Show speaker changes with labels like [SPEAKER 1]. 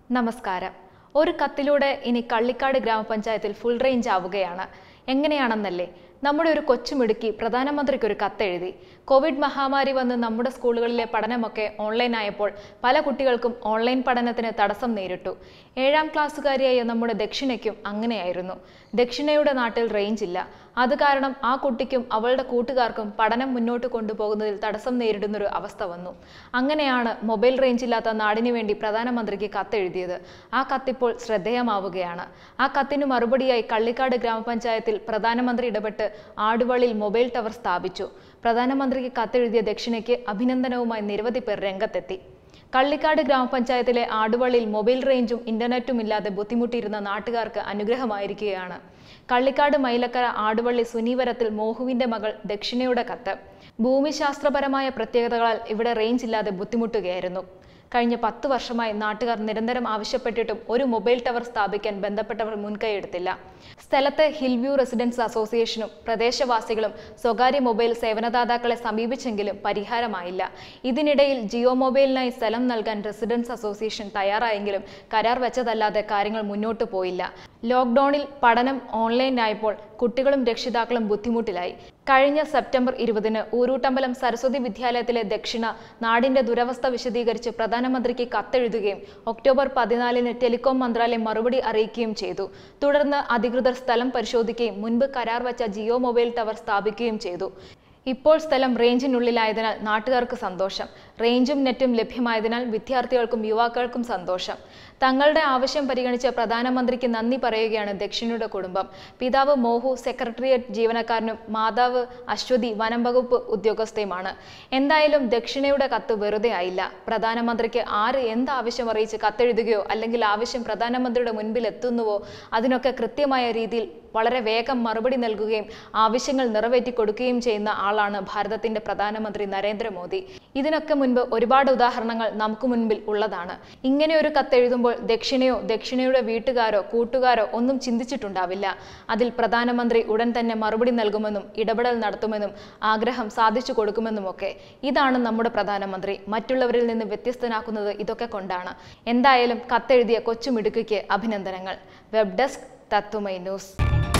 [SPEAKER 1] നമസ്കാരം ഒരു കത്തിലൂടെ ഇനി കള്ളിക്കാട് ഗ്രാമപഞ്ചായത്തിൽ ഫുൾ റേഞ്ച് ആവുകയാണ് എങ്ങനെയാണെന്നല്ലേ നമ്മുടെ ഒരു കൊച്ചുമിടുക്കി പ്രധാനമന്ത്രിക്ക് ഒരു കത്തെഴുതി കോവിഡ് മഹാമാരി വന്ന് നമ്മുടെ സ്കൂളുകളിലെ പഠനമൊക്കെ ഓൺലൈനായപ്പോൾ പല കുട്ടികൾക്കും ഓൺലൈൻ പഠനത്തിന് തടസ്സം നേരിട്ടു ഏഴാം ക്ലാസ്സുകാരിയായ നമ്മുടെ ദക്ഷിണയ്ക്കും അങ്ങനെയായിരുന്നു ദക്ഷിണയുടെ നാട്ടിൽ റേഞ്ച് ഇല്ല അത് കാരണം ആ കുട്ടിക്കും അവളുടെ കൂട്ടുകാർക്കും പഠനം മുന്നോട്ട് കൊണ്ടുപോകുന്നതിൽ തടസ്സം നേരിടുന്നൊരു അവസ്ഥ വന്നു അങ്ങനെയാണ് മൊബൈൽ റേഞ്ച് ഇല്ലാത്ത നാടിനു വേണ്ടി പ്രധാനമന്ത്രിക്ക് കത്തെഴുതിയത് ആ കത്തിപ്പോൾ ശ്രദ്ധേയമാവുകയാണ് ആ കത്തിന് മറുപടിയായി കള്ളിക്കാട് ഗ്രാമപഞ്ചായത്തിൽ പ്രധാനമന്ത്രി ഇടപെട്ട് ആടുവള്ളിൽ മൊബൈൽ ടവർ സ്ഥാപിച്ചു പ്രധാനമന്ത്രിക്ക് കത്തെഴുതിയ ദക്ഷിണയ്ക്ക് അഭിനന്ദനവുമായി നിരവധി പേർ രംഗത്തെത്തി കള്ളിക്കാട് ഗ്രാമപഞ്ചായത്തിലെ ആടുവള്ളിൽ മൊബൈൽ റേഞ്ചും ഇന്റർനെറ്റും ഇല്ലാതെ ബുദ്ധിമുട്ടിയിരുന്ന നാട്ടുകാർക്ക് അനുഗ്രഹമായിരിക്കുകയാണ് കള്ളിക്കാട് മൈലക്കര ആടുവള്ളി സുനീവരത്തിൽ മോഹുവിന്റെ മകൾ ദക്ഷിണയുടെ കത്ത് ഭൂമിശാസ്ത്രപരമായ പ്രത്യേകതകളാൽ ഇവിടെ റേഞ്ച് ഇല്ലാതെ ബുദ്ധിമുട്ടുകയായിരുന്നു കഴിഞ്ഞ പത്ത് വർഷമായി നാട്ടുകാർ നിരന്തരം ആവശ്യപ്പെട്ടിട്ടും ഒരു മൊബൈൽ ടവർ സ്ഥാപിക്കാൻ ബന്ധപ്പെട്ടവർ മുൻകൈയെടുത്തില്ല സ്ഥലത്തെ ഹിൽവ്യൂ റെസിഡൻസ് അസോസിയേഷനും പ്രദേശവാസികളും സ്വകാര്യ മൊബൈൽ സേവനദാതാക്കളെ സമീപിച്ചെങ്കിലും പരിഹാരമായില്ല ഇതിനിടയിൽ ജിയോ മൊബൈലിനായി സ്ഥലം നൽകാൻ റെസിഡൻസ് അസോസിയേഷൻ തയ്യാറായെങ്കിലും കരാർ വെച്ചതല്ലാതെ കാര്യങ്ങൾ മുന്നോട്ട് പോയില്ല ലോക്ക്ഡൌണിൽ പഠനം ഓൺലൈനായപ്പോൾ കുട്ടികളും രക്ഷിതാക്കളും ബുദ്ധിമുട്ടിലായി കഴിഞ്ഞ സെപ്റ്റംബർ ഇരുപതിന് ഊരൂട്ടമ്പലം സരസ്വതി വിദ്യാലയത്തിലെ ദക്ഷിണ നാടിന്റെ ദുരവസ്ഥ വിശദീകരിച്ച് പ്രധാനമന്ത്രിക്ക് കത്തെഴുതുകയും ഒക്ടോബർ പതിനാലിന് ടെലികോം മന്ത്രാലയം മറുപടി അറിയിക്കുകയും ചെയ്തു തുടർന്ന് അധികൃതർ സ്ഥലം പരിശോധിക്കുകയും മുൻപ് കരാർ വച്ച ജിയോ മൊബൈൽ ടവർ സ്ഥാപിക്കുകയും ചെയ്തു ഇപ്പോൾ സ്ഥലം റേഞ്ചിനുള്ളിലായതിനാൽ നാട്ടുകാർക്ക് സന്തോഷം റേഞ്ചും നെറ്റും ലഭ്യമായതിനാൽ വിദ്യാർത്ഥികൾക്കും യുവാക്കൾക്കും സന്തോഷം തങ്ങളുടെ ആവശ്യം പരിഗണിച്ച പ്രധാനമന്ത്രിക്ക് നന്ദി പറയുകയാണ് ദക്ഷിണയുടെ കുടുംബം പിതാവ് മോഹു സെക്രട്ടേറിയറ്റ് ജീവനക്കാരനും മാതാവ് അശ്വതി വനം വകുപ്പ് ഉദ്യോഗസ്ഥയുമാണ് എന്തായാലും ദക്ഷിണയുടെ കത്ത് വെറുതെ ആയില്ല പ്രധാനമന്ത്രിക്ക് ആര് എന്ത് ആവശ്യം അറിയിച്ച് കത്തെഴുതുകയോ അല്ലെങ്കിൽ ആവശ്യം പ്രധാനമന്ത്രിയുടെ മുൻപിൽ എത്തുന്നുവോ അതിനൊക്കെ കൃത്യമായ രീതിയിൽ വളരെ വേഗം മറുപടി നൽകുകയും ആവശ്യങ്ങൾ നിറവേറ്റി കൊടുക്കുകയും ചെയ്യുന്ന ആളാണ് ഭാരതത്തിന്റെ പ്രധാനമന്ത്രി നരേന്ദ്രമോദി ഇതിനൊക്കെ മുൻപ് ഒരുപാട് ഉദാഹരണങ്ങൾ നമുക്ക് മുൻപിൽ ഉള്ളതാണ് ഇങ്ങനെ ഒരു കത്തെഴുതുമ്പോൾ ദക്ഷിണയോ ദക്ഷിണയുടെ വീട്ടുകാരോ കൂട്ടുകാരോ ഒന്നും ചിന്തിച്ചിട്ടുണ്ടാവില്ല അതിൽ പ്രധാനമന്ത്രി ഉടൻ തന്നെ മറുപടി നൽകുമെന്നും ഇടപെടൽ നടത്തുമെന്നും ആഗ്രഹം സാധിച്ചു കൊടുക്കുമെന്നുമൊക്കെ ഇതാണ് നമ്മുടെ പ്രധാനമന്ത്രി മറ്റുള്ളവരിൽ നിന്ന് വ്യത്യസ്തനാക്കുന്നത് ഇതൊക്കെ കൊണ്ടാണ് എന്തായാലും കത്തെഴുതിയ കൊച്ചുമിടുക്കിക്ക് അഭിനന്ദനങ്ങൾ വെബ് ഡെസ്ക് തത്തുമൈ ന്യൂസ്